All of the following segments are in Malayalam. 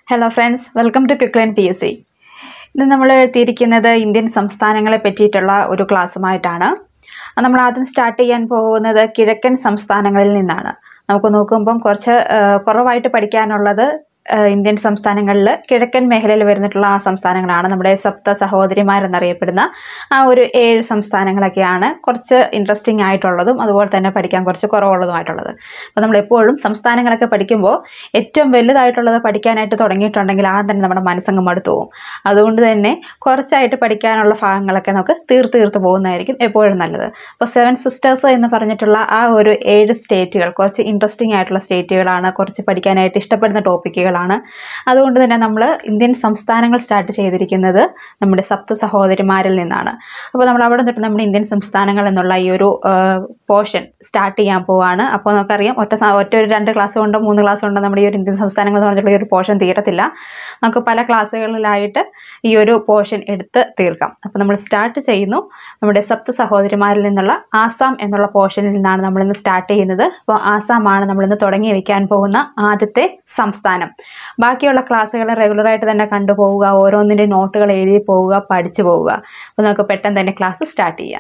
hello friends welcome to Quickline P S C ഇന്ന് നമ്മൾ എഴുതിയിരിക്കുന്നത് ഇന്ത്യൻ സംസ്ഥാനങ്ങളെ പറ്റിയിട്ടുള്ള ഒരു ക്ലാസ്സുമായിട്ടാണ് നമ്മൾ ആദ്യം സ്റ്റാർട്ട് ചെയ്യാൻ പോകുന്നത് കിഴക്കൻ സംസ്ഥാനങ്ങളിൽ നിന്നാണ് നമുക്ക് നോക്കുമ്പം കുറച്ച് ആ, കുറവായിട്ട് പഠിക്കാനുള്ളത് ആ, ഇന്ത്യൻ സംസ്ഥാനങ്ങളിൽ കിഴക്കൻ മേഖലയിൽ വരുന്നിട്ടുള്ള ആ സംസ്ഥാനങ്ങളാണ് നമ്മുടെ സപ്ത സഹോദരിമാരെന്നറിയപ്പെടുന്ന ആ ഒരു ഏഴ് സംസ്ഥാനങ്ങളൊക്കെയാണ് കുറച്ച് ഇൻട്രസ്റ്റിംഗ് ആയിട്ടുള്ളതും അതുപോലെ തന്നെ പഠിക്കാൻ കുറച്ച് കുറവുള്ളതുമായിട്ടുള്ളത് അപ്പോൾ നമ്മൾ എപ്പോഴും സംസ്ഥാനങ്ങളൊക്കെ പഠിക്കുമ്പോൾ ഏറ്റവും വലുതായിട്ടുള്ളത് പഠിക്കാനായിട്ട് തുടങ്ങിയിട്ടുണ്ടെങ്കിൽ ആദ്യം തന്നെ നമ്മുടെ മനസ്സങ്ങ് മടുത്തു പോകും അതുകൊണ്ട് തന്നെ കുറച്ചായിട്ട് പഠിക്കാനുള്ള ഭാഗങ്ങളൊക്കെ നമുക്ക് തീർത്ത് തീർത്ത് പോകുന്നതായിരിക്കും എപ്പോഴും നല്ലത് അപ്പോൾ സെവൻ സിസ്റ്റേഴ്സ് എന്ന് പറഞ്ഞിട്ടുള്ള ആ ഒരു ഏഴ് സ്റ്റേറ്റുകൾ കുറച്ച് ഇൻട്രസ്റ്റിംഗ് ആയിട്ടുള്ള സ്റ്റേറ്റുകളാണ് കുറച്ച് പഠിക്കാനായിട്ട് ഇഷ്ടപ്പെടുന്ന ടോപ്പിക്കുകളാണ് അതുകൊണ്ട് തന്നെ നമ്മൾ ഇന്ത്യൻ സംസ്ഥാനങ്ങൾ സ്റ്റാർട്ട് ചെയ്തിരിക്കുന്നത് നമ്മുടെ സപ്ത സഹോദരിമാരിൽ നിന്നാണ് അപ്പോൾ നമ്മൾ അവിടെ തൊട്ട് നമ്മുടെ ഇന്ത്യൻ സംസ്ഥാനങ്ങൾ എന്നുള്ള ഈ ഒരു പോർഷൻ സ്റ്റാർട്ട് ചെയ്യാൻ പോവാണ് അപ്പോൾ നമുക്കറിയാം ഒറ്റ സ- ഒറ്റ ഒരു രണ്ട് ക്ലാസ് കൊണ്ടോ മൂന്ന് ക്ലാസ് കൊണ്ടോ നമ്മുടെ ഈ ഒരു ഇന്ത്യൻ സംസ്ഥാനങ്ങൾ എന്ന് പറഞ്ഞിട്ടുള്ള ഈ ഒരു പോർഷൻ തീരത്തില്ല നമുക്ക് പല ക്ലാസ്സുകളിലായിട്ട് ഈ ഒരു പോർഷൻ എടുത്ത് തീർക്കാം അപ്പോൾ നമ്മൾ സ്റ്റാർട്ട് ചെയ്യുന്നു നമ്മുടെ സപ്ത സഹോദരിമാരിൽ നിന്നുള്ള ആസാം എന്നുള്ള പോർഷനിൽ നിന്നാണ് നമ്മളിന്ന് സ്റ്റാർട്ട് ചെയ്യുന്നത് അപ്പോൾ ആസാമാണ് നമ്മളിന്ന് തുടങ്ങി വയ്ക്കാൻ പോകുന്ന ആദ്യത്തെ സംസ്ഥാനം ബാക്കിയുള്ള ക്ലാസ്സുകൾ റെഗുലറായിട്ട് തന്നെ കണ്ടുപോവുക ഓരോന്നിൻ്റെ നോട്ടുകൾ എഴുതി പോവുക പഠിച്ചു പോവുക അപ്പോൾ നമുക്ക് പെട്ടെന്ന് തന്നെ ക്ലാസ് സ്റ്റാർട്ട് ചെയ്യാം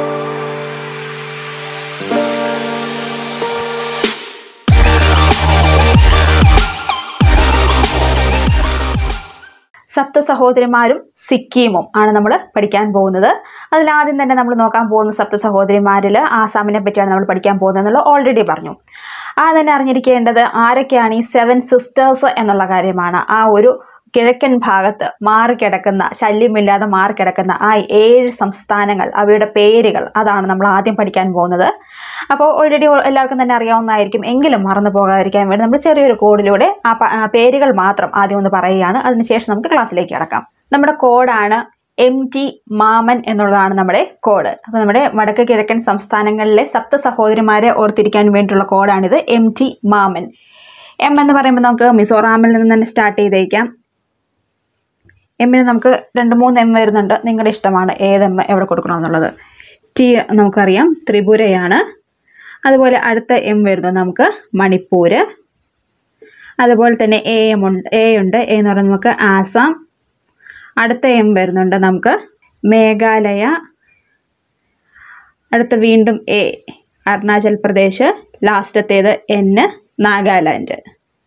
സപ്ത സഹോദരിമാരും സിക്കിമും ആണ് നമ്മൾ പഠിക്കാൻ പോകുന്നത് അതിലാദ്യം തന്നെ നമ്മൾ നോക്കാൻ പോകുന്ന സപ്ത സഹോദരിമാരിൽ ആസാമിനെ പറ്റിയാണ് നമ്മൾ പഠിക്കാൻ പോകുന്നത് എന്നുള്ളത് ഓൾറെഡി പറഞ്ഞു ആ തന്നെ അറിഞ്ഞിരിക്കേണ്ടത് ആരൊക്കെയാണ് ഈ സെവൻ സിസ്റ്റേഴ്സ് എന്നുള്ള കാര്യമാണ് ആ ഒരു കിഴക്കൻ ഭാഗത്ത് മാറിക്കിടക്കുന്ന ശല്യമില്ലാതെ മാറിക്കിടക്കുന്ന ആ ഏഴ് സംസ്ഥാനങ്ങൾ അവയുടെ പേരുകൾ അതാണ് നമ്മൾ ആദ്യം പഠിക്കാൻ പോകുന്നത് അപ്പോൾ ഓൾറെഡി എല്ലാവർക്കും തന്നെ അറിയാവുന്നതായിരിക്കും എങ്കിലും മറന്നു പോകാതിരിക്കാൻ വേണ്ടി നമ്മൾ ചെറിയൊരു കോഡിലൂടെ ആ പ- ആ പേരുകൾ മാത്രം ആദ്യം ഒന്ന് പറയുകയാണ് അതിനുശേഷം നമുക്ക് ക്ലാസ്സിലേക്ക് കിടക്കാം നമ്മുടെ കോഡാണ് എം ടി മാമൻ എന്നുള്ളതാണ് നമ്മുടെ കോഡ് അപ്പോൾ നമ്മുടെ വടക്ക് കിഴക്കൻ സംസ്ഥാനങ്ങളിലെ സപ്ത സഹോദരിമാരെ ഓർത്തിരിക്കാൻ വേണ്ടിയിട്ടുള്ള കോഡാണിത് എം ടി മാമൻ എം എന്ന് പറയുമ്പോൾ നമുക്ക് മിസോറാമിൽ നിന്ന് തന്നെ സ്റ്റാർട്ട് ചെയ്തേക്കാം എമ്മിന് നമുക്ക് രണ്ട് മൂന്ന് എം വരുന്നുണ്ട് നിങ്ങളുടെ ഇഷ്ടമാണ് ഏത് എം എവിടെ കൊടുക്കണമെന്നുള്ളത് ടി നമുക്കറിയാം ത്രിപുരയാണ് അതുപോലെ അടുത്ത എം വരുന്നത് നമുക്ക് മണിപ്പൂർ അതുപോലെ തന്നെ എ എം ഉണ്ട് എ ഉണ്ട് എ എന്ന് പറയുന്നത് നമുക്ക് ആസാം അടുത്ത എം വരുന്നുണ്ട് നമുക്ക് മേഘാലയ അടുത്ത വീണ്ടും എ അരുണാചൽ പ്രദേശ് ലാസ്റ്റത്തേത് എൻ നാഗാലാൻഡ്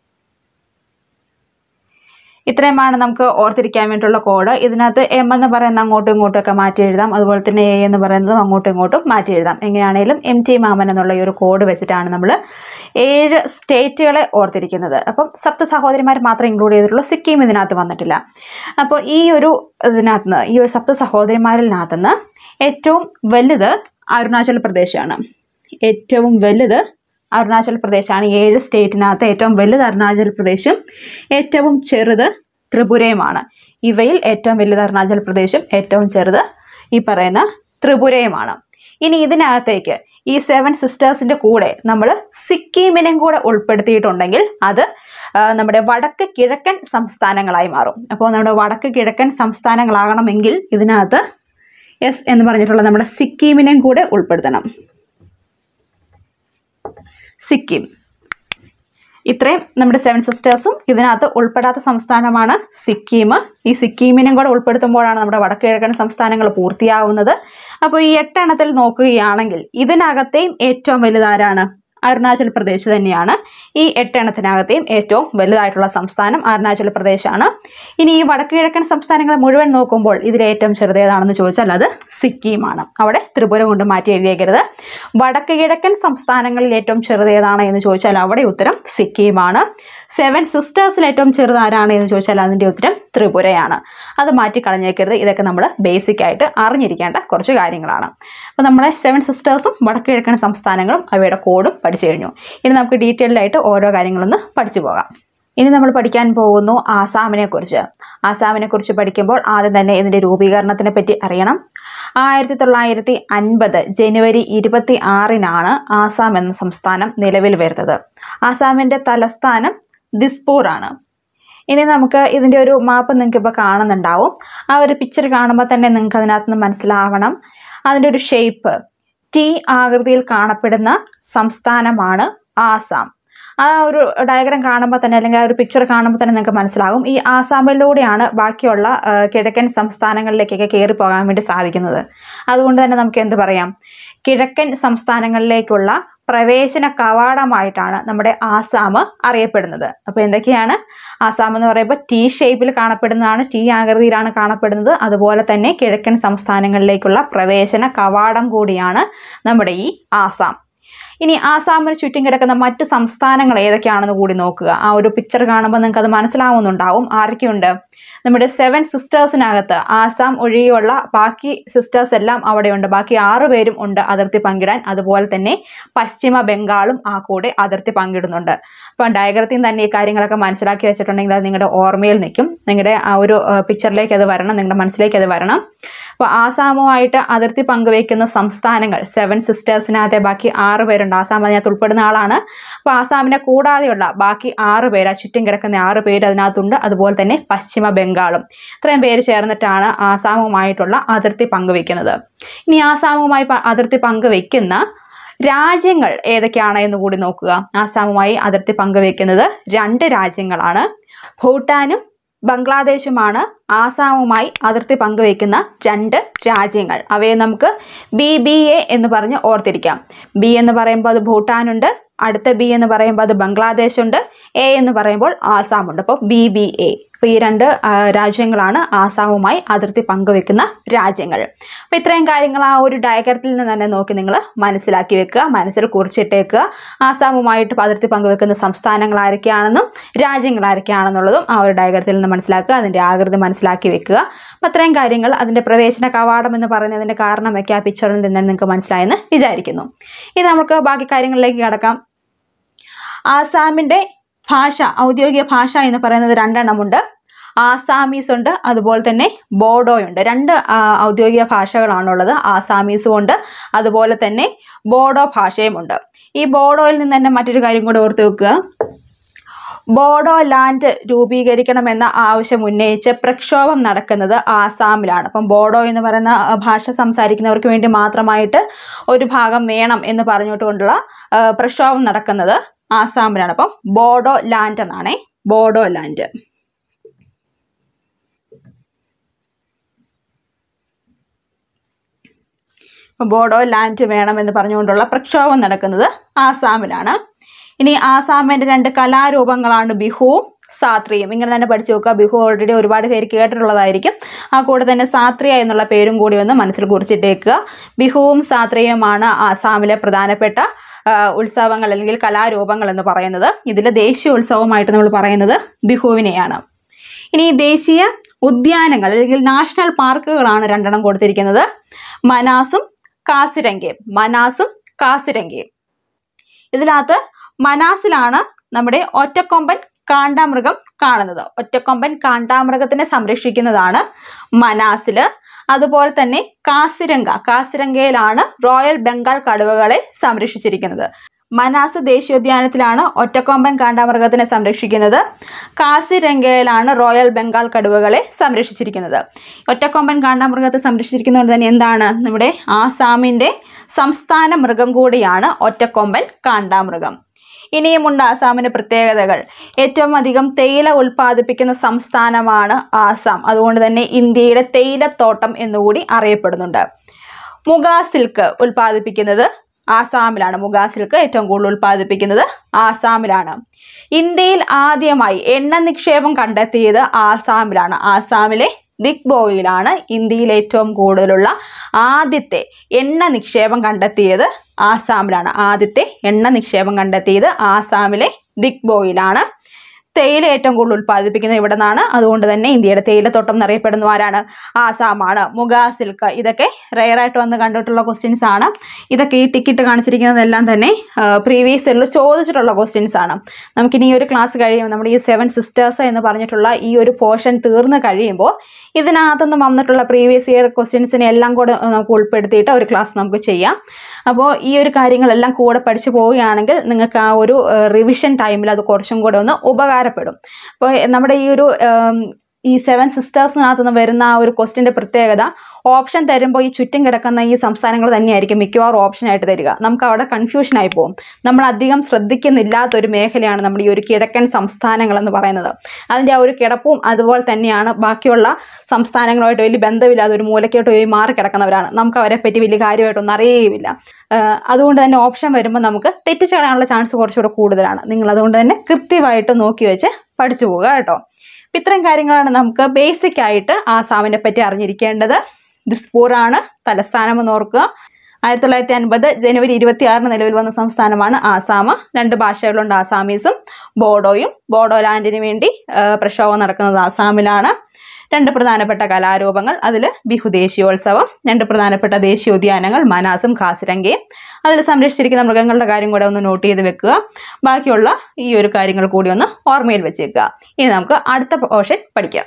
ഇത്രയുമാണ് നമുക്ക് ഓർത്തിരിക്കാൻ വേണ്ടിയിട്ടുള്ള കോഡ് ഇതിനകത്ത് എം എന്ന് പറയുന്ന അങ്ങോട്ടും ഇങ്ങോട്ടും ഒക്കെ മാറ്റി എഴുതാം അതുപോലെ തന്നെ എ എന്ന് പറയുന്നതും അങ്ങോട്ടും ഇങ്ങോട്ടും മാറ്റി എഴുതാം എങ്ങനെയാണെങ്കിലും എം ടി മാമൻ എന്നുള്ള ഈ ഒരു കോഡ് വെച്ചിട്ടാണ് നമ്മൾ ഏഴ് സ്റ്റേറ്റുകളെ ഓർത്തിരിക്കുന്നത് അപ്പം സപ്ത സഹോദരിമാർ മാത്രം ഇൻക്ലൂഡ് ചെയ്തിട്ടുള്ളൂ സിക്കിം ഇതിനകത്ത് വന്നിട്ടില്ല അപ്പോൾ ഈ ഒരു ഇതിനകത്ത് നിന്ന് ഈ ഒരു സപ്ത സഹോദരിമാരിനകത്ത് നിന്ന് ഏറ്റവും വലുത് അരുണാചൽ പ്രദേശാണ് ഏറ്റവും വലുത് അരുണാചൽ പ്രദേശാണ് ഏഴ് സ്റ്റേറ്റിനകത്ത് ഏറ്റവും വലുത് അരുണാചൽ പ്രദേശും ഏറ്റവും ചെറുത് ത്രിപുരയുമാണ് ഇവയിൽ ഏറ്റവും വലുത് അരുണാചൽ പ്രദേശും ഏറ്റവും ചെറുത് ഈ പറയുന്ന ത്രിപുരയുമാണ് ഇനി ഇതിനകത്തേക്ക് ഈ സെവൻ സിസ്റ്റേഴ്സിൻ്റെ കൂടെ നമ്മൾ സിക്കിമിനെയും കൂടെ ഉൾപ്പെടുത്തിയിട്ടുണ്ടെങ്കിൽ അത് ആ, നമ്മുടെ വടക്ക് കിഴക്കൻ സംസ്ഥാനങ്ങളായി മാറും അപ്പോൾ നമ്മുടെ വടക്ക് കിഴക്കൻ സംസ്ഥാനങ്ങളാകണമെങ്കിൽ ഇതിനകത്ത് എസ് എന്ന് പറഞ്ഞിട്ടുള്ള നമ്മുടെ സിക്കിമിനെയും കൂടെ ഉൾപ്പെടുത്തണം സിക്കിം ഇത്രയും നമ്മുടെ സെവൻ സിസ്റ്റേഴ്സും ഇതിനകത്ത് ഉൾപ്പെടാത്ത സംസ്ഥാനമാണ് സിക്കിം ഈ സിക്കിമിനും കൂടെ ഉൾപ്പെടുത്തുമ്പോഴാണ് നമ്മുടെ വടക്ക് കിഴക്കൻ സംസ്ഥാനങ്ങൾ പൂർത്തിയാവുന്നത് അപ്പോൾ ഈ എട്ടെണ്ണത്തിൽ നോക്കുകയാണെങ്കിൽ ഇതിനകത്തെയും ഏറ്റവും വലുതാരാണ് അരുണാചൽ പ്രദേശ് തന്നെയാണ് ഈ എട്ടെണ്ണത്തിനകത്തെയും ഏറ്റവും വലുതായിട്ടുള്ള സംസ്ഥാനം അരുണാചൽ പ്രദേശാണ് ഇനി ഈ വടക്ക് കിഴക്കൻ സംസ്ഥാനങ്ങൾ മുഴുവൻ നോക്കുമ്പോൾ ഇതിൽ ഏറ്റവും ചെറുതേതാണെന്ന് ചോദിച്ചാൽ അത് സിക്കിമാണ് അവിടെ ത്രിപുര കൊണ്ട് മാറ്റി എഴുതിയേക്കരുത് വടക്ക് കിഴക്കൻ സംസ്ഥാനങ്ങളിൽ ഏറ്റവും ചെറുതേതാണ് എന്ന് ചോദിച്ചാൽ അവിടെ ഉത്തരം സിക്കിമാണ് സെവൻ സിസ്റ്റേഴ്സിൽ ഏറ്റവും ചെറുതാരാണ് എന്ന് ചോദിച്ചാൽ അതിൻ്റെ ഉത്തരം ത്രിപുരയാണ് അത് മാറ്റി കളഞ്ഞേക്കരുത് ഇതൊക്കെ നമ്മൾ ബേസിക് ആയിട്ട് അറിഞ്ഞിരിക്കേണ്ട കുറച്ച് കാര്യങ്ങളാണ് അപ്പോൾ നമ്മുടെ സെവൻ സിസ്റ്റേഴ്സും വടക്ക് കിഴക്കൻ സംസ്ഥാനങ്ങളും അവയുടെ കോഡും പഠിച്ചു കഴിഞ്ഞു ഇനി നമുക്ക് ഡീറ്റെയിൽഡ് ആയിട്ട് ഓരോ കാര്യങ്ങളൊന്ന് പഠിച്ചു പോകാം ഇനി നമ്മൾ പഠിക്കാൻ പോകുന്നു ആസാമിനെ കുറിച്ച് ആസാമിനെ കുറിച്ച് പഠിക്കുമ്പോൾ ആദ്യം തന്നെ ഇതിൻ്റെ രൂപീകരണത്തിനെ പറ്റി അറിയണം ആയിരത്തി തൊള്ളായിരത്തി അൻപത് ജനുവരി ഇരുപത്തി ആറിനാണ് ആസാം എന്ന സംസ്ഥാനം നിലവിൽ വരുന്നത് ആസാമിൻ്റെ തലസ്ഥാനം ദിസ്പൂർ ആണ് ഇനി നമുക്ക് ഇതിൻ്റെ ഒരു മാപ്പ് നിങ്ങൾക്ക് ഇപ്പോൾ കാണുന്നുണ്ടാവും ആ ഒരു പിക്ചർ കാണുമ്പോൾ തന്നെ നിങ്ങൾക്ക് അതിനകത്ത് നിന്ന് മനസ്സിലാവണം അതിൻ്റെ ഒരു ഷേപ്പ് ടി ആകൃതിയിൽ കാണപ്പെടുന്ന സംസ്ഥാനമാണ് ആസാം ആ ഒരു ഡയഗ്രാം കാണുമ്പോൾ തന്നെ അല്ലെങ്കിൽ ആ ഒരു പിക്ചർ കാണുമ്പോൾ തന്നെ നിങ്ങൾക്ക് മനസ്സിലാകും ഈ ആസാമിലൂടെയാണ് ബാക്കിയുള്ള ആ, കിഴക്കൻ സംസ്ഥാനങ്ങളിലേക്കൊക്കെ കയറി പോകാൻ വേണ്ടി സാധിക്കുന്നത് അതുകൊണ്ട് തന്നെ നമുക്ക് എന്ത് പറയാം കിഴക്കൻ സംസ്ഥാനങ്ങളിലേക്കുള്ള പ്രവേശന കവാടമായിട്ടാണ് നമ്മുടെ ആസാം അറിയപ്പെടുന്നത് അപ്പോൾ എന്തൊക്കെയാണ് ആസാം എന്ന് പറയുമ്പോൾ ടി ഷേപ്പിൽ കാണപ്പെടുന്നതാണ് ടി ആകൃതിയിലാണ് കാണപ്പെടുന്നത് അതുപോലെ തന്നെ കിഴക്കൻ സംസ്ഥാനങ്ങളിലേക്കുള്ള പ്രവേശന കവാടം കൂടിയാണ് നമ്മുടെ ഈ ആസാം ഇനി ആസാമിന് ചുറ്റും കിടക്കുന്ന മറ്റ് സംസ്ഥാനങ്ങൾ ഏതൊക്കെയാണെന്ന് കൂടി നോക്കുക ആ ഒരു പിക്ചർ കാണുമ്പോൾ നിങ്ങൾക്ക് അത് മനസ്സിലാവുന്നുണ്ടാവും ആരൊക്കെയുണ്ട് നമ്മുടെ സെവൻ സിസ്റ്റേഴ്സിനകത്ത് ആസാം ഒഴികെയുള്ള ബാക്കി സിസ്റ്റേഴ്സ് എല്ലാം അവിടെയുണ്ട് ബാക്കി ആറു പേരും ഉണ്ട് അതിർത്തി പങ്കിടാൻ അതുപോലെ തന്നെ പശ്ചിമ ബംഗാളും ആ കൂടെ അതിർത്തി പങ്കിടുന്നുണ്ട് അപ്പം ഡയഗ്രത്തിൽ നിന്ന് തന്നെ ഈ കാര്യങ്ങളൊക്കെ മനസ്സിലാക്കി വെച്ചിട്ടുണ്ടെങ്കിൽ അത് നിങ്ങളുടെ ഓർമ്മയിൽ നിൽക്കും നിങ്ങളുടെ ആ ഒരു പിക്ചറിലേക്ക് അത് വരണം നിങ്ങളുടെ മനസ്സിലേക്ക് അത് വരണം അപ്പോൾ ആസാമുമായിട്ട് അതിർത്തി പങ്കുവയ്ക്കുന്ന സംസ്ഥാനങ്ങൾ സെവൻ സിസ്റ്റേഴ്സിനകത്തെ ബാക്കി ആറ് പേരുണ്ട് ആസാം അതിനകത്ത് ഉൾപ്പെടുന്ന ആളാണ് അപ്പോൾ ആസാമിനെ കൂടാതെയുള്ള ബാക്കി ആറ് പേര് ആ ചുറ്റും കിടക്കുന്ന ആറ് പേര് അതിനകത്തുണ്ട് അതുപോലെ തന്നെ പശ്ചിമ ബംഗാളും ഇത്രയും പേര് ചേർന്നിട്ടാണ് ആസാമുമായിട്ടുള്ള അതിർത്തി പങ്കുവയ്ക്കുന്നത് ഇനി ആസാമുമായി പ- അതിർത്തി പങ്കുവയ്ക്കുന്ന രാജ്യങ്ങൾ ഏതൊക്കെയാണ് എന്ന് കൂടി നോക്കുക ആസാമുമായി അതിർത്തി പങ്കുവയ്ക്കുന്നത് രണ്ട് രാജ്യങ്ങളാണ് ഭൂട്ടാനും ബംഗ്ലാദേശുമാണ് ആസാമുമായി അതിർത്തി പങ്കുവയ്ക്കുന്ന രണ്ട് രാജ്യങ്ങൾ അവയെ നമുക്ക് ബി ബി എ എന്ന് പറഞ്ഞ് ഓർത്തിരിക്കാം ബി എന്ന് പറയുമ്പോൾ അത് ഭൂട്ടാനുണ്ട് അടുത്ത ബി എന്ന് പറയുമ്പോൾ അത് ബംഗ്ലാദേശ് ഉണ്ട് എ എന്ന് പറയുമ്പോൾ ആസാമുണ്ട് അപ്പോൾ ബി ബി എ അപ്പോൾ ഈ രണ്ട് ആ, രാജ്യങ്ങളാണ് ആസാമുമായി അതിർത്തി പങ്കുവെക്കുന്ന രാജ്യങ്ങൾ അപ്പോൾ ഇത്രയും കാര്യങ്ങൾ ആ ഒരു ഡയഗ്രത്തിൽ നിന്ന് തന്നെ നോക്കി നിങ്ങൾ മനസ്സിലാക്കി വെക്കുക മനസ്സിൽ കുറിച്ചിട്ടേക്കുക ആസാമുമായിട്ട് അതിർത്തി പങ്കുവെക്കുന്ന സംസ്ഥാനങ്ങൾ ആരൊക്കെയാണെന്നും രാജ്യങ്ങൾ ആരൊക്കെയാണെന്നുള്ളതും ആ ഒരു ഡയഗ്രത്തിൽ നിന്ന് മനസ്സിലാക്കുക അതിൻ്റെ ആകൃതി മനസ്സിലാക്കി വെക്കുക അപ്പോൾ അത്രയും കാര്യങ്ങൾ അതിൻ്റെ പ്രവേശന കവാടം എന്ന് പറയുന്നതിൻ്റെ കാരണമൊക്കെ ആ പിക്ചറിൽ നിന്ന് നിങ്ങൾക്ക് മനസ്സിലായെന്ന് വിചാരിക്കുന്നു ഇനി നമുക്ക് ബാക്കി കാര്യങ്ങളിലേക്ക് കടക്കാം ആസാമിൻ്റെ ഭാഷ ഔദ്യോഗിക ഭാഷ എന്ന് പറയുന്നത് രണ്ടെണ്ണമുണ്ട് ആസാമീസ് ഉണ്ട് അതുപോലെ തന്നെ ബോഡോയുണ്ട് രണ്ട് ആ, ഔദ്യോഗിക ഭാഷകളാണുള്ളത് ആസാമീസും ഉണ്ട് അതുപോലെ തന്നെ ബോഡോ ഭാഷയുമുണ്ട് ഈ ബോഡോയിൽ നിന്ന് തന്നെ മറ്റൊരു കാര്യം കൂടെ ഓർത്ത് വെക്കുക ബോഡോ ലാൻഡ് രൂപീകരിക്കണമെന്ന ആവശ്യം ഉന്നയിച്ച് പ്രക്ഷോഭം നടക്കുന്നത് ആസാമിലാണ് അപ്പം ബോഡോ എന്ന് പറയുന്ന ആ, ഭാഷ സംസാരിക്കുന്നവർക്ക് വേണ്ടി മാത്രമായിട്ട് ഒരു ഭാഗം വേണം എന്ന് പറഞ്ഞുകൊണ്ടുള്ള ആ, പ്രക്ഷോഭം നടക്കുന്നത് ആസാമിലാണ് അപ്പം ബോഡോ ലാൻഡ് എന്നാണേ ബോഡോ ലാൻഡ് അപ്പോൾ ബോഡോ ലാൻഡ് വേണമെന്ന് പറഞ്ഞുകൊണ്ടുള്ള പ്രക്ഷോഭം നടക്കുന്നത് ആസാമിലാണ് ഇനി ആസാമിൻ്റെ രണ്ട് കലാരൂപങ്ങളാണ് ബിഹുവും സാത്രിയും ഇങ്ങനെ തന്നെ പഠിച്ചു നോക്കുക ബിഹു ഓൾറെഡി ഒരുപാട് പേര് കേട്ടിട്ടുള്ളതായിരിക്കും ആ കൂടെ തന്നെ സാത്രിയ എന്നുള്ള പേരും കൂടി ഒന്ന് മനസ്സിൽ കുറിച്ചിട്ടേക്കുക ബിഹുവും സാത്രിയുമാണ് ആസാമിലെ പ്രധാനപ്പെട്ട ആ, ഉത്സവങ്ങൾ അല്ലെങ്കിൽ കലാരൂപങ്ങൾ എന്ന് പറയുന്നത് ഇതിൽ ദേശീയ ഉത്സവമായിട്ട് നമ്മൾ പറയുന്നത് ബിഹുവിനെയാണ് ഇനി ദേശീയ ഉദ്യാനങ്ങൾ അല്ലെങ്കിൽ നാഷണൽ പാർക്കുകളാണ് രണ്ടെണ്ണം കൊടുത്തിരിക്കുന്നത് മനാസും കാസിരംഗയും മനാസും കാസിരംഗയും ഇതിനകത്ത് മനാസിലാണ് നമ്മുടെ ഒറ്റക്കൊമ്പൻ കാണ്ടാമൃഗം കാണുന്നത് ഒറ്റക്കൊമ്പൻ കാണ്ടാമൃഗത്തിനെ സംരക്ഷിക്കുന്നതാണ് മനാസില് അതുപോലെ തന്നെ കാസിരംഗ കാസിരംഗയിലാണ് റോയൽ ബംഗാൾ കടുവകളെ സംരക്ഷിച്ചിരിക്കുന്നത് മനാസ് ദേശീയോദ്യാനത്തിലാണ് ഒറ്റക്കൊമ്പൻ കാണ്ടാമൃഗത്തിനെ സംരക്ഷിക്കുന്നത് കാസിരംഗയിലാണ് റോയൽ ബംഗാൾ കടുവകളെ സംരക്ഷിച്ചിരിക്കുന്നത് ഒറ്റക്കൊമ്പൻ കാണ്ടാമൃഗത്തെ സംരക്ഷിച്ചിരിക്കുന്നതുകൊണ്ട് തന്നെ എന്താണ് നമ്മുടെ ആസാമിൻ്റെ സംസ്ഥാന മൃഗം കൂടിയാണ് ഒറ്റക്കൊമ്പൻ കാണ്ടാമൃഗം ഇനിയുമുണ്ട് ആസാമിന് പ്രത്യേകതകൾ ഏറ്റവും അധികം തേയില ഉൽപ്പാദിപ്പിക്കുന്ന സംസ്ഥാനമാണ് ആസാം അതുകൊണ്ട് തന്നെ ഇന്ത്യയുടെ തേയിലത്തോട്ടം എന്നുകൂടി അറിയപ്പെടുന്നുണ്ട് മുഗാ സിൽക്ക് ഉൽപ്പാദിപ്പിക്കുന്നത് ആസാമിലാണ് മുഗാ സിൽക്ക് ഏറ്റവും കൂടുതൽ ഉൽപ്പാദിപ്പിക്കുന്നത് ആസാമിലാണ് ഇന്ത്യയിൽ ആദ്യമായി എണ്ണ നിക്ഷേപം കണ്ടെത്തിയത് ആസാമിലാണ് ആസാമിലെ ദിഗ്ബോയിലാണ് ഇന്ത്യയിൽ ഏറ്റവും കൂടുതലുള്ള ആദ്യത്തെ എണ്ണ നിക്ഷേപം കണ്ടെത്തിയത് ആസാമിലാണ് ആദ്യത്തെ എണ്ണ നിക്ഷേപം കണ്ടെത്തിയത് ആസാമിലെ ദിഗ്ബോയിലാണ് തേയില ഏറ്റവും കൂടുതൽ ഉൽപ്പാദിപ്പിക്കുന്നത് ഇവിടെ നിന്നാണ് അതുകൊണ്ട് തന്നെ ഇന്ത്യയുടെ തേയിലത്തോട്ടം എന്നറിയപ്പെടുന്ന ആരാണ് ആസാമാണ് മുഗ സിൽക്ക് ഇതൊക്കെ റെയറായിട്ട് വന്ന് കണ്ടിട്ടുള്ള ക്വസ്റ്റ്യൻസ് ആണ് ഇതൊക്കെ ഈ ടിക്കറ്റ് കാണിച്ചിരിക്കുന്നതെല്ലാം തന്നെ പ്രീവിയസ് ഇയറിൽ ചോദിച്ചിട്ടുള്ള ക്വസ്റ്റ്യൻസ് ആണ് നമുക്കിനി ഈ ഒരു ക്ലാസ് കഴിയുമ്പോൾ നമ്മുടെ ഈ സെവൻ സിസ്റ്റേഴ്സ് എന്ന് പറഞ്ഞിട്ടുള്ള ഈ ഒരു പോർഷൻ തീർന്ന് കഴിയുമ്പോൾ ഇതിനകത്തുനിന്ന് വന്നിട്ടുള്ള പ്രീവിയസ് ഇയർ ക്വസ്റ്റ്യൻസിനെ എല്ലാം കൂടെ നമുക്ക് ഉൾപ്പെടുത്തിയിട്ട് ഒരു ക്ലാസ് നമുക്ക് ചെയ്യാം അപ്പോൾ ഈ ഒരു കാര്യങ്ങളെല്ലാം കൂടെ പഠിച്ചു പോവുകയാണെങ്കിൽ നിങ്ങൾക്ക് ആ ഒരു റിവിഷൻ ടൈമിൽ അത് കുറച്ചും കൂടെ ഒന്ന് ഉപകാരപ്പെടും അപ്പോൾ നമ്മുടെ ഈ ഒരു ഈ സെവൻ സിസ്റ്റേഴ്സിനകത്ത് നിന്ന് വരുന്ന ആ ഒരു ക്വസ്റ്റിൻ്റെ പ്രത്യേകത ഓപ്ഷൻ തരുമ്പോൾ ഈ ചുറ്റും കിടക്കുന്ന ഈ സംസ്ഥാനങ്ങൾ തന്നെയായിരിക്കും മിക്കവാറും ഓപ്ഷനായിട്ട് തരിക നമുക്ക് അവിടെ കൺഫ്യൂഷനായി പോകും നമ്മൾ അധികം ശ്രദ്ധിക്കുന്നില്ലാത്തൊരു മേഖലയാണ് നമ്മുടെ ഈ ഒരു കിഴക്കൻ സംസ്ഥാനങ്ങൾ എന്ന് പറയുന്നത് അതിൻ്റെ ആ ഒരു കിടപ്പും അതുപോലെ തന്നെയാണ് ബാക്കിയുള്ള സംസ്ഥാനങ്ങളുമായിട്ട് വലിയ ബന്ധമില്ലാതെ ഒരു മൂലക്കോട്ട് പോയി മാറി കിടക്കുന്നവരാണ് നമുക്ക് അവരെ പറ്റി വലിയ കാര്യമായിട്ടൊന്നും അറിയുകയില്ല ആഹ് അതുകൊണ്ട് തന്നെ ഓപ്ഷൻ വരുമ്പോൾ നമുക്ക് തെറ്റിച്ച് കളയാനുള്ള ചാൻസ് കുറച്ചുകൂടെ കൂടുതലാണ് നിങ്ങൾ അതുകൊണ്ട് തന്നെ കൃത്യമായിട്ട് നോക്കി വെച്ച് പഠിച്ചു പോവുക കേട്ടോ അപ്പം ഇത്തരം കാര്യങ്ങളാണ് നമുക്ക് ബേസിക് ആയിട്ട് ആസാമിനെ പറ്റി അറിഞ്ഞിരിക്കേണ്ടത് ദിസ്പൂറാണ് തലസ്ഥാനം എന്ന് ഓർക്കുക ആയിരത്തി തൊള്ളായിരത്തി അൻപത് ജനുവരി ഇരുപത്തി ആറിന് നിലവിൽ വന്ന സംസ്ഥാനമാണ് ആസാം രണ്ട് ഭാഷകളുണ്ട് ആസാമീസും ബോഡോയും ബോഡോലാൻഡിന് വേണ്ടി ആ, പ്രക്ഷോഭം നടക്കുന്നത് ആസാമിലാണ് രണ്ട് പ്രധാനപ്പെട്ട കലാരൂപങ്ങൾ അതിൽ ബിഹു ദേശീയോത്സവം രണ്ട് പ്രധാനപ്പെട്ട ദേശീയോദ്യാനങ്ങൾ മനാസും കാസിരംഗയും അതിൽ സംരക്ഷിച്ചിരിക്കുന്ന മൃഗങ്ങളുടെ കാര്യം കൂടെ ഒന്ന് നോട്ട് ചെയ്ത് വെക്കുക ബാക്കിയുള്ള ഈ ഒരു കാര്യങ്ങൾ കൂടി ഒന്ന് ഓർമ്മയിൽ വെച്ചേക്കുക ഇനി നമുക്ക് അടുത്ത പോർഷൻ പഠിക്കാം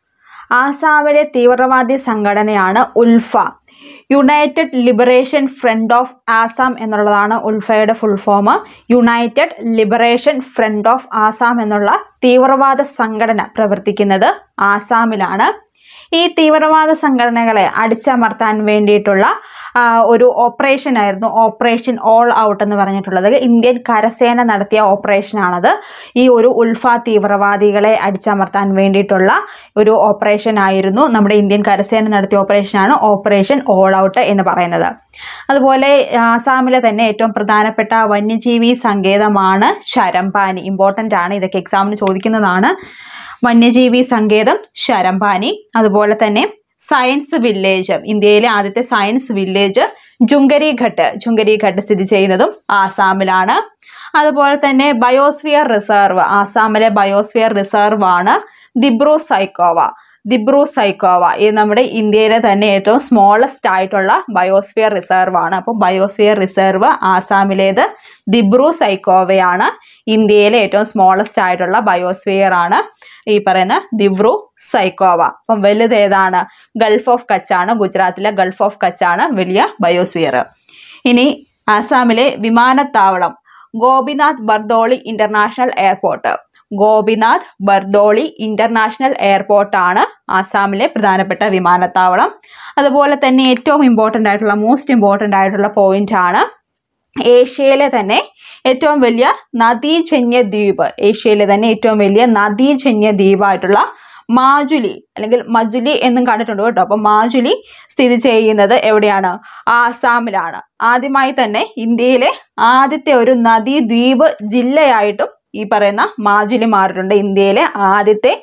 ആസാമിലെ തീവ്രവാദി സംഘടനയാണ് ULFA united liberation front of Assam എന്നുള്ളതാണ് ഉൾഫയുടെ full form united liberation front of Assam എന്നുള്ള തീവ്രവാദ സംഘടന പ്രവർത്തിക്കുന്നത് ആസാമിലാണ് ഈ തീവ്രവാദ സംഘടനകളെ അടിച്ചമർത്താൻ വേണ്ടിയിട്ടുള്ള ആ, ഒരു ഓപ്പറേഷൻ ആയിരുന്നു ഓപ്പറേഷൻ ഓൾ ഔട്ട് എന്ന് പറഞ്ഞിട്ടുള്ളത് ഇന്ത്യൻ കരസേന നടത്തിയ ഓപ്പറേഷനാണത് ഈ ഒരു ഉൽഫ തീവ്രവാദികളെ അടിച്ചമർത്താൻ വേണ്ടിയിട്ടുള്ള ഒരു ഓപ്പറേഷൻ ആയിരുന്നു നമ്മുടെ ഇന്ത്യൻ കരസേന നടത്തിയ ഓപ്പറേഷനാണ് ഓപ്പറേഷൻ ഓൾ ഔട്ട് എന്ന് പറയുന്നത് അതുപോലെ ആസാമിലെ തന്നെ ഏറ്റവും പ്രധാനപ്പെട്ട വന്യജീവി സങ്കേതമാണ് ശരംപാനി ഇമ്പോർട്ടൻ്റ് ആണ് ഇതൊക്കെ എക്സാമിന് ചോദിക്കുന്നതാണ് വന്യജീവി സങ്കേതം ശരംപാനി അതുപോലെ തന്നെ സയൻസ് വില്ലേജ് ഇന്ത്യയിലെ ആദ്യത്തെ സയൻസ് വില്ലേജ് ജുങ്കരിഘട്ട് ജുങ്കരിഘട്ട് സ്ഥിതി ചെയ്യുന്നതും ആസാമിലാണ് അതുപോലെ തന്നെ ബയോസ്ഫിയർ റിസർവ് ആസാമിലെ ബയോസ്ഫിയർ റിസർവ് ആണ് ദിബ്രു സൈക്കോവ ദിബ്രു സൈക്കോവ ഇത് നമ്മുടെ ഇന്ത്യയിലെ തന്നെ ഏറ്റവും സ്മോളസ്റ്റ് ആയിട്ടുള്ള ബയോസ്ഫിയർ റിസർവ് ആണ് അപ്പോൾ ബയോസ്ഫിയർ റിസർവ് ആസാമിലേത് ദിബ്രു സൈക്കോവയാണ് ഇന്ത്യയിലെ ഏറ്റവും സ്മോളസ്റ്റ് ആയിട്ടുള്ള ബയോസ്ഫിയർ ആണ് ഈ പറയുന്ന ദിബ്രു സൈക്കോവ അപ്പം വലുത് ഏതാണ് ഗൾഫ് ഓഫ് കച്ചാണ് ഗുജറാത്തിലെ ഗൾഫ് ഓഫ് കച്ചാണ് വലിയ ബയോസ്ഫിയർ ഇനി ആസാമിലെ വിമാനത്താവളം Gopinath Bardoloi international airport Gopinath Bardoloi international എയർപോർട്ടാണ് ആസാമിലെ പ്രധാനപ്പെട്ട വിമാനത്താവളം അതുപോലെ തന്നെ ഏറ്റവും ഇമ്പോർട്ടൻ്റ് ആയിട്ടുള്ള മോസ്റ്റ് ഇമ്പോർട്ടൻ്റ് ആയിട്ടുള്ള പോയിന്റ് ആണ് ഏഷ്യയിലെ തന്നെ ഏറ്റവും വലിയ നദീജന്യ ദ്വീപ് ഏഷ്യയിലെ തന്നെ ഏറ്റവും വലിയ നദീജന്യ ദ്വീപായിട്ടുള്ള മാജുലി അല്ലെങ്കിൽ മജുലി എന്നും കണ്ടിട്ടുണ്ട് കേട്ടോ അപ്പം മാജുലി സ്ഥിതി ചെയ്യുന്നത് എവിടെയാണ് ആസാമിലാണ് ആദ്യമായി തന്നെ ഇന്ത്യയിലെ ആദ്യത്തെ ഒരു നദീദ്വീപ് ജില്ലയായിട്ടും ഈ പറയുന്ന മാജുലി മാറിയിട്ടുണ്ട് ഇന്ത്യയിലെ ആദ്യത്തെ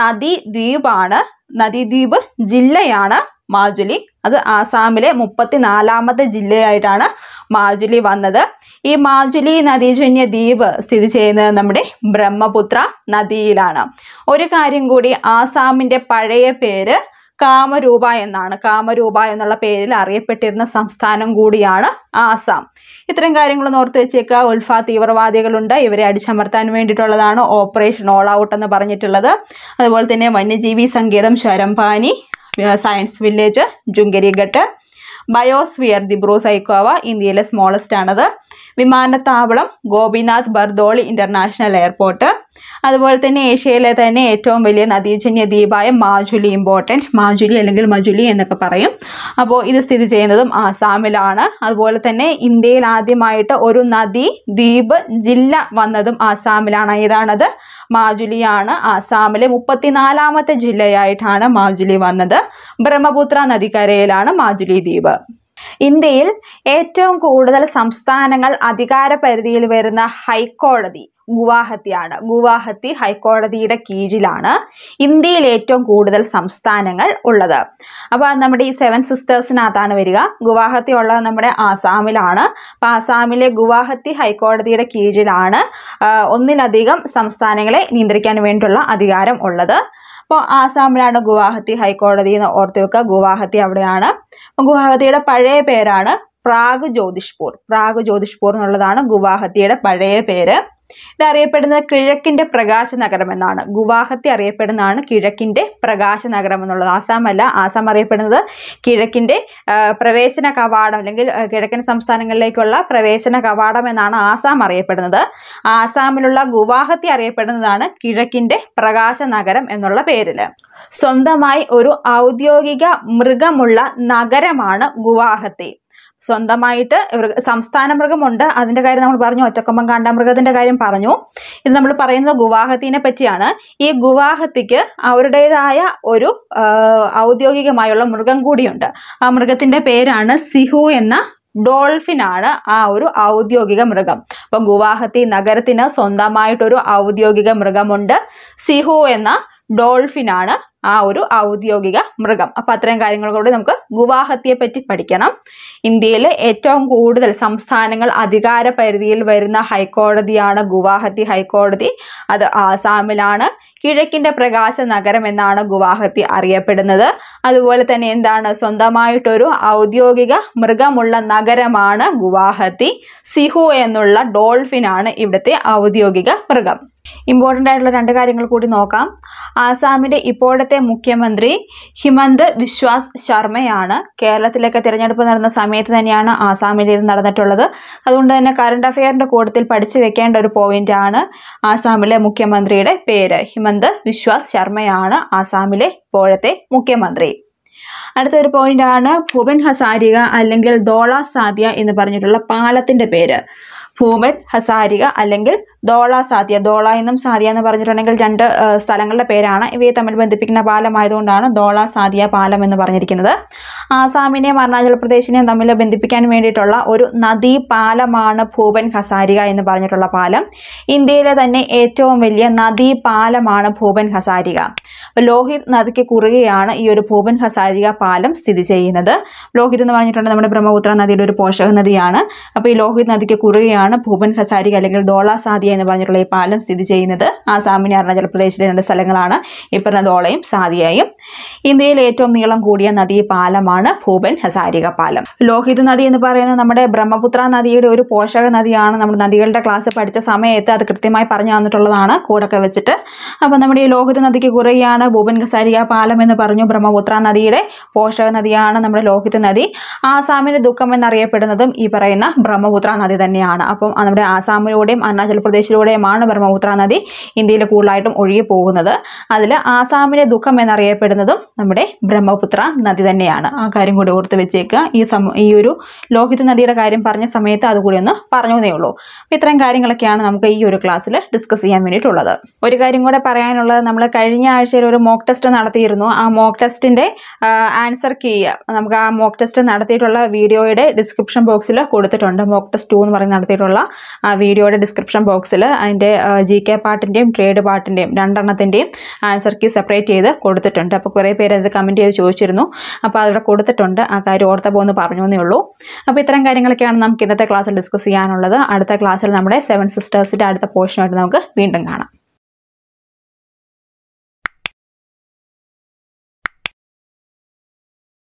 നദീദ്വീപാണ് നദീദ്വീപ് ജില്ലയാണ് മാജുലി അത് ആസാമിലെ മുപ്പത്തിനാലാമത്തെ ജില്ലയായിട്ടാണ് മാജുലി വന്നത് ഈ മാജുലി നദീജന്യ ദ്വീപ് സ്ഥിതി ചെയ്യുന്നത് നമ്മുടെ ബ്രഹ്മപുത്ര നദിയിലാണ് ഒരു കാര്യം കൂടി ആസാമിന്റെ പഴയ പേര് കാമരൂപ എന്നാണ് കാമരൂപ എന്നുള്ള പേരിൽ അറിയപ്പെട്ടിരുന്ന സംസ്ഥാനം കൂടിയാണ് ആസാം ഇത്തരം കാര്യങ്ങളൊന്ന് ഓർത്ത് വെച്ചേക്കുക ഉൽഫ തീവ്രവാദികളുണ്ട് ഇവരെ അടിച്ചമർത്താൻ വേണ്ടിയിട്ടുള്ളതാണ് ഓപ്പറേഷൻ ഓൾ ഔട്ട് എന്ന് പറഞ്ഞിട്ടുള്ളത് അതുപോലെ തന്നെ വന്യജീവി സങ്കേതം ശരംപാനി സയൻസ് വില്ലേജ് ജുങ്കരിഘട്ട് ബയോസ്ഫിയർ ദിബ്രു സൈക്കോവ ഇന്ത്യയിലെ സ്മോളസ്റ്റ് ആണത് വിമാനത്താവളം ഗോപിനാഥ് ബർദോളി ഇന്റർനാഷണൽ എയർപോർട്ട് അതുപോലെ തന്നെ ഏഷ്യയിലെ തന്നെ ഏറ്റവും വലിയ നദീജന്യ ദ്വീപായ മാജുലി ഇമ്പോർട്ടൻറ്റ് മാജുലി അല്ലെങ്കിൽ മജുലി എന്നൊക്കെ പറയും അപ്പോൾ ഇത് സ്ഥിതി ചെയ്യുന്നതും ആസാമിലാണ് അതുപോലെ തന്നെ ഇന്ത്യയിൽ ആദ്യമായിട്ട് ഒരു നദി ദ്വീപ് ജില്ല വന്നതും ആസാമിലാണ് ഏതാണത് മാജുലിയാണ് ആസാമിലെ മുപ്പത്തിനാലാമത്തെ ജില്ലയായിട്ടാണ് മാജുലി വന്നത് ബ്രഹ്മപുത്ര നദിക്കരയിലാണ് മാജുലി ദ്വീപ് ഇന്ത്യയിൽ ഏറ്റവും കൂടുതൽ സംസ്ഥാനങ്ങൾ അധികാര പരിധിയിൽ വരുന്ന ഹൈക്കോടതി ഗുവാഹത്തിയാണ് ഗുവാഹത്തി ഹൈക്കോടതിയുടെ കീഴിലാണ് ഇന്ത്യയിൽ ഏറ്റവും കൂടുതൽ സംസ്ഥാനങ്ങൾ ഉള്ളത് അപ്പോൾ നമ്മുടെ ഈ സെവൻ സിസ്റ്റേഴ്സിനകത്താണ് വരിക ഗുവാഹത്തി ഉള്ളത് നമ്മുടെ ആസാമിലാണ് അപ്പോൾ ആസാമിലെ ഗുവാഹത്തി ഹൈക്കോടതിയുടെ കീഴിലാണ് ആ, ഒന്നിലധികം സംസ്ഥാനങ്ങളെ നിയന്ത്രിക്കാൻ വേണ്ടിയുള്ള അധികാരം ഉള്ളത് അപ്പോൾ ആസാമിലാണ് ഗുവാഹത്തി ഹൈക്കോടതി എന്ന് ഓർത്ത് വെക്കുക ഗുവാഹത്തി അവിടെയാണ് അപ്പോൾ ഗുവാഹത്തിയുടെ പഴയ പേരാണ് പ്രാഗ് ജ്യോതിഷ്പൂർ പ്രാഗ് ജ്യോതിഷ്പൂർ എന്നുള്ളതാണ് ഗുവാഹത്തിയുടെ പഴയ പേര് ഇത് അറിയപ്പെടുന്നത് കിഴക്കിന്റെ പ്രകാശ നഗരം എന്നാണ് ഗുവാഹത്തി അറിയപ്പെടുന്നതാണ് കിഴക്കിന്റെ പ്രകാശ നഗരം എന്നുള്ളത് ആസാം അല്ല ആസാം അറിയപ്പെടുന്നത് കിഴക്കിന്റെ ആ, പ്രവേശന കവാടം അല്ലെങ്കിൽ ആ, കിഴക്കൻ സംസ്ഥാനങ്ങളിലേക്കുള്ള പ്രവേശന കവാടം എന്നാണ് ആസാം അറിയപ്പെടുന്നത് ആസാമിലുള്ള ഗുവാഹത്തി അറിയപ്പെടുന്നതാണ് കിഴക്കിന്റെ പ്രകാശ നഗരം എന്നുള്ള പേരിൽ സ്വന്തമായി ഒരു ഔദ്യോഗിക മൃഗമുള്ള നഗരമാണ് ഗുവാഹത്തി സ്വന്തമായിട്ട് മൃഗ- സംസ്ഥാന മൃഗമുണ്ട് അതിന്റെ കാര്യം നമ്മൾ പറഞ്ഞു ഒറ്റക്കൊമ്പൻ കാണ്ടാമൃഗത്തിന്റെ കാര്യം പറഞ്ഞു ഇത് നമ്മൾ പറയുന്നത് ഗുവാഹത്തിനെ പറ്റിയാണ് ഈ ഗുവാഹത്തിക്ക് അവരുടേതായ ഒരു ആ, ഔദ്യോഗികമായുള്ള മൃഗം കൂടിയുണ്ട് ആ മൃഗത്തിന്റെ പേരാണ് സിഹു എന്ന ഡോൾഫിൻ ആണ് ആ ഒരു ഔദ്യോഗിക മൃഗം അപ്പൊ ഗുവാഹത്തി നഗരത്തിന് സ്വന്തമായിട്ടൊരു ഔദ്യോഗിക മൃഗമുണ്ട് സിഹു എന്ന ഡോൾഫിൻ ആണ് ആ ഒരു ഔദ്യോഗിക മൃഗം അപ്പൊ അത്രയും കാര്യങ്ങൾ കൂടി നമുക്ക് ഗുവാഹത്തിയെ പറ്റി പഠിക്കണം ഇന്ത്യയിലെ ഏറ്റവും കൂടുതൽ സംസ്ഥാനങ്ങൾ അധികാര പരിധിയിൽ വരുന്ന ഹൈക്കോടതിയാണ് ഗുവാഹത്തി ഹൈക്കോടതി അത് ആസാമിലാണ് കിഴക്കിന്റെ പ്രകാശ നഗരം എന്നാണ് ഗുവാഹത്തി അറിയപ്പെടുന്നത് അതുപോലെ തന്നെ എന്താണ് സ്വന്തമായിട്ടൊരു ഔദ്യോഗിക മൃഗമുള്ള നഗരമാണ് ഗുവാഹത്തി സിഹു എന്നുള്ള ഡോൾഫിൻ ആണ് ഇവിടുത്തെ ഔദ്യോഗിക മൃഗം ഇമ്പോർട്ടൻ്റ് ആയിട്ടുള്ള രണ്ട് കാര്യങ്ങൾ കൂടി നോക്കാം ആസാമിന്റെ ഇപ്പോഴത്തെ മുഖ്യമന്ത്രി ഹിമന്ത് വിശ്വാസ് ശർമ്മയാണ് കേരളത്തിലേക്ക് തിരഞ്ഞെടുപ്പ് നടന്ന സമയത്ത് തന്നെയാണ് ആസാമിൽ ഇത് നടന്നിട്ടുള്ളത് അതുകൊണ്ട് തന്നെ കറണ്ട് അഫെയറിന്റെ കൂട്ടത്തിൽ പഠിച്ചു വെക്കേണ്ട ഒരു പോയിന്റ് ആണ് ആസാമിലെ മുഖ്യമന്ത്രിയുടെ പേര് ഹിമന്ത് വിശ്വാസ് ശർമ്മയാണ് ആസാമിലെ ഇപ്പോഴത്തെ മുഖ്യമന്ത്രി അടുത്ത ഒരു പോയിന്റ് ആണ് ഭൂപൻ ഹസാരിക അല്ലെങ്കിൽ ദോള സാദ്യ എന്ന് പറഞ്ഞിട്ടുള്ള പാലത്തിന്റെ പേര് ഭൂപൻ ഹസാരിക അല്ലെങ്കിൽ ദോള സാദ്യ ദോള എന്നും സാദ്യ എന്ന് പറഞ്ഞിട്ടുണ്ടെങ്കിൽ രണ്ട് ആ, സ്ഥലങ്ങളുടെ പേരാണ് ഇവയെ തമ്മിൽ ബന്ധിപ്പിക്കുന്ന പാലമായതുകൊണ്ടാണ് ദോള സാദ്യ പാലം എന്ന് പറഞ്ഞിരിക്കുന്നത് ആസാമിനെയും അരുണാചൽ പ്രദേശിനെയും തമ്മിൽ ബന്ധിപ്പിക്കാൻ വേണ്ടിയിട്ടുള്ള ഒരു നദീ പാലമാണ് ഭൂപൻ ഹസാരിക എന്ന് പറഞ്ഞിട്ടുള്ള പാലം ഇന്ത്യയിലെ തന്നെ ഏറ്റവും വലിയ നദീ പാലമാണ് ഭൂപൻ ഹസാരിക അപ്പോൾ ലോഹിത് നദിക്ക് കുറുകെയാണ് ഈ ഒരു ഭൂപൻ ഹസാരിക പാലം സ്ഥിതി ചെയ്യുന്നത് ലോഹിത് എന്ന് പറഞ്ഞിട്ടുണ്ടെങ്കിൽ നമ്മുടെ ബ്രഹ്മപുത്ര നദിയുടെ ഒരു പോഷക നദിയാണ് അപ്പോൾ ഈ ലോഹിത് നദിക്ക് കുറുകെയാണ് ഭൂപൻ ഹസാരിക അല്ലെങ്കിൽ ദോള സാദിയ എന്ന് പറഞ്ഞിട്ടുള്ള ഈ പാലം സ്ഥിതി ചെയ്യുന്നത് ആസാമിനെ അരുണാചൽ പ്രദേശിലെ രണ്ട് സ്ഥലങ്ങളാണ് ഈ പറഞ്ഞ ദോളയും സാദിയയും ഇന്ത്യയിലെ ഏറ്റവും നീളം കൂടിയ നദീ പാലമാണ് ഭൂപൻ ഹസാരിക പാലം ലോഹിത് നദി എന്ന് പറയുന്നത് നമ്മുടെ ബ്രഹ്മപുത്ര നദിയുടെ ഒരു പോഷക നദിയാണ് നമ്മൾ നദികളുടെ ക്ലാസ് പഠിച്ച സമയത്ത് അത് കൃത്യമായി പറഞ്ഞു തന്നിട്ടുള്ളതാണ് കൂടൊക്കെ വെച്ചിട്ട് അപ്പോൾ നമ്മുടെ ഈ ലോഹിത നദിക്ക് കുറുകെയാണ് ഭൂപൻ ഹസാരിക പാലം എന്ന് പറഞ്ഞു ബ്രഹ്മപുത്ര നദിയുടെ പോഷക നദിയാണ് നമ്മുടെ ലോഹിത നദി ആസാമിന്റെ ദുഃഖം എന്നറിയപ്പെടുന്നതും ഈ പറയുന്ന ബ്രഹ്മപുത്ര നദി തന്നെയാണ് അപ്പം ആ നമ്മുടെ ആസാമിലൂടെയും അരുണാചൽ പ്രദേശിലൂടെയുമാണ് ബ്രഹ്മപുത്ര നദി ഇന്ത്യയിൽ കൂടുതലായിട്ടും ഒഴുകി പോകുന്നത് അതിൽ ആസാമിലെ ദുഃഖം എന്നറിയപ്പെടുന്നതും നമ്മുടെ ബ്രഹ്മപുത്ര നദി തന്നെയാണ് ആ കാര്യം കൂടി ഓർത്ത് വെച്ചേക്കുക ഈ സമ ഈ ഒരു ലോഹിത നദിയുടെ കാര്യം പറഞ്ഞ സമയത്ത് അതുകൂടി ഒന്ന് പറഞ്ഞേ ഉള്ളൂ അപ്പോൾ ഇത്രയും കാര്യങ്ങളൊക്കെയാണ് നമുക്ക് ഈ ഒരു ക്ലാസ്സിൽ ഡിസ്കസ് ചെയ്യാൻ വേണ്ടിയിട്ടുള്ളത് ഒരു കാര്യം കൂടെ പറയാനുള്ളത് നമ്മൾ കഴിഞ്ഞ ആഴ്ചയിൽ ഒരു മോക്ക് ടെസ്റ്റ് നടത്തിയിരുന്നു ആ മോക്ക് ടെസ്റ്റിൻ്റെ ആൻസർ കീ നമുക്ക് ആ മോക്ക് ടെസ്റ്റ് നടത്തിയിട്ടുള്ള വീഡിയോയുടെ ഡിസ്ക്രിപ്ഷൻ ബോക്സിൽ കൊടുത്തിട്ടുണ്ട് മോക്ക് ടെസ്റ്റ് ടു എന്ന് പറഞ്ഞ് നടത്തിയിട്ടുള്ള ആ വീഡിയോയുടെ ഡിസ്ക്രിപ്ഷൻ ബോക്സിൽ അതിൻ്റെ ജി കെ പാട്ടിൻ്റെയും ട്രേഡ് പാട്ടിൻ്റെയും രണ്ടെണ്ണത്തിൻ്റെയും ആൻസർ കീ സെപ്പറേറ്റ് ചെയ്ത് കൊടുത്തിട്ടുണ്ട് അപ്പോൾ കുറേ പേര് അത് കമൻറ്റ് ചെയ്ത് ചോദിച്ചിരുന്നു അപ്പോൾ അവിടെ കൊടുത്തിട്ടുണ്ട് ആ കാര്യം ഓർത്തപ്പോൾ ഒന്ന് പറഞ്ഞു എന്നേ ഉള്ളൂ അപ്പോൾ ഇത്തരം കാര്യങ്ങളൊക്കെയാണ് നമുക്ക് ഇന്നത്തെ ക്ലാസ്സിൽ ഡിസ്കസ് ചെയ്യാനുള്ളത് അടുത്ത ക്ലാസ്സിൽ നമ്മുടെ സെവൻ സിസ്റ്റേഴ്സിൻ്റെ അടുത്ത പോർഷനായിട്ട് നമുക്ക് വീണ്ടും കാണാം